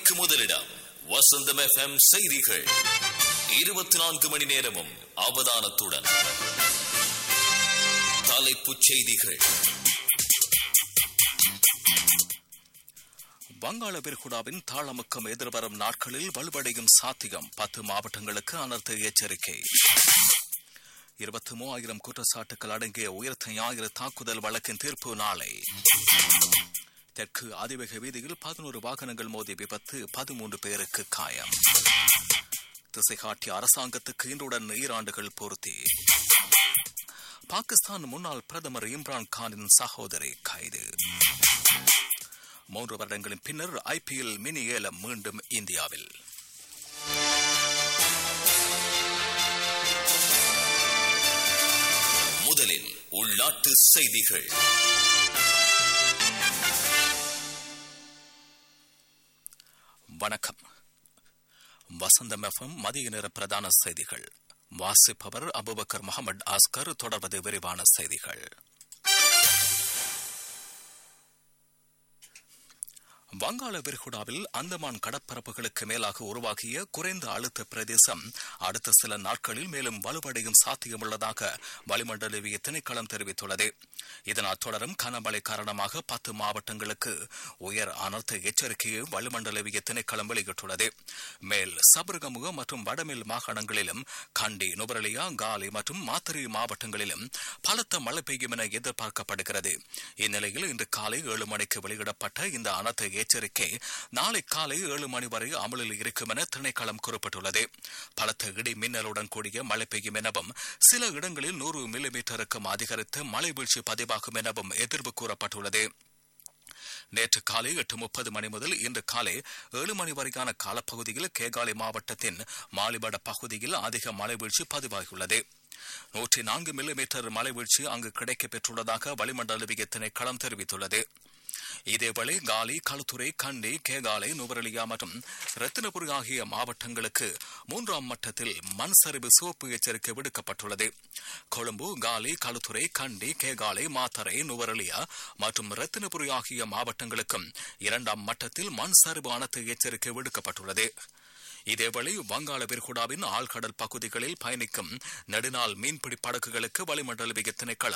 மணிக்கு முதலிடம் வசந்தம் எஃப்எம் செய்திகள் இருபத்தி நான்கு மணி நேரமும் அவதானத்துடன் தலைப்புச் செய்திகள் வங்காள விரிகுடாவின் தாளமுக்கம் எதிர்வரும் நாட்களில் வலுவடையும் சாத்தியம் பத்து மாவட்டங்களுக்கு அனர்த்த எச்சரிக்கை இருபத்தி மூவாயிரம் குற்றச்சாட்டுகள் அடங்கிய உயர்த்த ஞாயிறு தாக்குதல் வழக்கின் தீர்ப்பு நாளை தெற்கு அதிவேக வீதியில் பதினோரு வாகனங்கள் மோதி விபத்து பதிமூன்று பேருக்கு காயம் திசை காட்டிய அரசாங்கத்துக்கு இன்றுடன் ஈராண்டுகள் பூர்த்தி பாகிஸ்தான் முன்னாள் பிரதமர் இம்ரான் கானின் சகோதரி கைது மூன்று வருடங்களின் பின்னர் ஐபிஎல் மினி ஏலம் மீண்டும் இந்தியாவில் முதலில் உள்நாட்டு செய்திகள் வணக்கம் வசந்தம் எஃப்எம் மதிய நேர பிரதான செய்திகள் வாசிப்பவர் அபுபக்கர் முகமது ஆஸ்கர் தொடர்வது விரிவான செய்திகள் வங்காள விரிகுடாவில் அந்தமான் கடற்பரப்புகளுக்கு மேலாக உருவாகிய குறைந்த அழுத்த பிரதேசம் அடுத்த சில நாட்களில் மேலும் வலுவடையும் சாத்தியமுள்ளதாக வளிமண்டலவிய திணைக்களம் தெரிவித்துள்ளது இதனால் தொடரும் கனமழை காரணமாக பத்து மாவட்டங்களுக்கு உயர் அனர்த்த எச்சரிக்கையை வளிமண்டலவிய திணைக்களம் வெளியிட்டுள்ளது மேல் சபரகமுக மற்றும் வடமேல் மாகாணங்களிலும் கண்டி நுவரலியா காலி மற்றும் மாத்தறை மாவட்டங்களிலும் பலத்த மழை பெய்யும் என எதிர்பார்க்கப்படுகிறது இந்நிலையில் இன்று காலை ஏழு மணிக்கு வெளியிடப்பட்ட இந்த அனர்த்த எச்சரிக்கை நாளை காலை ஏழு மணி வரை அமலில் இருக்கும் என திணைக்களம் குறிப்பிட்டுள்ளது பலத்த இடி மின்னலுடன் கூடிய மழை பெய்யும் எனவும் சில இடங்களில் நூறு மில்லிமீட்டருக்கும் அதிகரித்து மழை வீழ்ச்சி பதிவாகும் எனவும் எதிர்வு கூறப்பட்டுள்ளது நேற்று காலை எட்டு முப்பது மணி முதல் இன்று காலை ஏழு மணி வரையான காலப்பகுதியில் கேகாலை மாவட்டத்தின் மாலிபட பகுதியில் அதிக மழை வீழ்ச்சி பதிவாகியுள்ளது நூற்றி நான்கு மில்லிமீட்டர் மழை வீழ்ச்சி அங்கு கிடைக்கப் பெற்றுள்ளதாக வளிமண்டலவிய திணைக்களம் தெரிவித்துள்ளது இதேவேளை காலி களுத்துறை கண்டி கேகாலை நுவரலியா மற்றும் ரத்தினபுரி ஆகிய மாவட்டங்களுக்கு மூன்றாம் மட்டத்தில் மண் சரிவு சிவப்பு எச்சரிக்கை விடுக்கப்பட்டுள்ளது கொழும்பு காலி களுத்துறை கண்டி கேகாலை மாத்தரை நுவரலியா மற்றும் ரத்தினபுரி ஆகிய மாவட்டங்களுக்கும் இரண்டாம் மட்டத்தில் மண் சரிவு அனைத்து எச்சரிக்கை விடுக்கப்பட்டுள்ளது இதேவேளை வங்காள விரிகுடாவின் ஆழ்கடல் பகுதிகளில் பயணிக்கும் நெடுநாள் மீன்பிடி படகுகளுக்கு வளிமண்டலவிய திணைக்களம்